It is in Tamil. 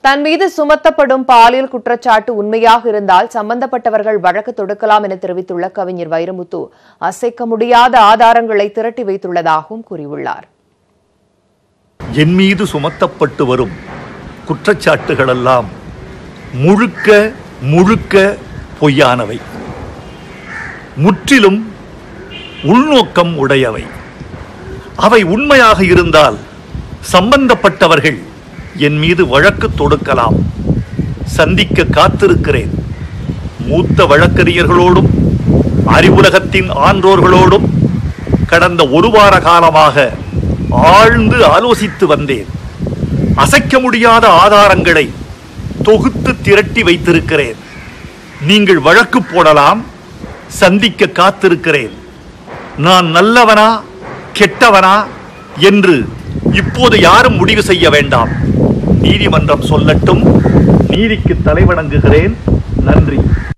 தன் மீது சுமத்தப்படும் பாலியல் குற்றச்சாட்டு உண்மையாக இருந்தால் சம்பந்தப்பட்டவர்கள் வழக்கு தொடுக்கலாம் என தெரிவித்துள்ள கவிஞர் வைரமுத்து அசைக்க முடியாத ஆதாரங்களை திரட்டி வைத்துள்ளதாகவும் கூறியுள்ளார் என் மீது சுமத்தப்பட்டு வரும் குற்றச்சாட்டுகளெல்லாம் முழுக்க முழுக்க பொய்யானவை முற்றிலும் உள்நோக்கம் உடையவை அவை உண்மையாக இருந்தால் சம்பந்தப்பட்டவர்கள் என் மீது வழக்கு தொடுக்கலாம் சந்திக்க காத்திருக்கிறேன் மூத்த வழக்கறிஞர்களோடும் அறிவுலகத்தின் ஆன்றோர்களோடும் கடந்த ஒரு வார காலமாக ஆழ்ந்து ஆலோசித்து வந்தேன் அசைக்க முடியாத ஆதாரங்களை தொகுத்து திரட்டி வைத்திருக்கிறேன் நீங்கள் வழக்கு போடலாம் சந்திக்க காத்திருக்கிறேன் நான் நல்லவனா கெட்டவனா என்று இப்போது யாரும் முடிவு செய்ய வேண்டாம் நீதிமன்றம் சொல்லட்டும் நீதிக்கு தலைவணங்குகிறேன் நன்றி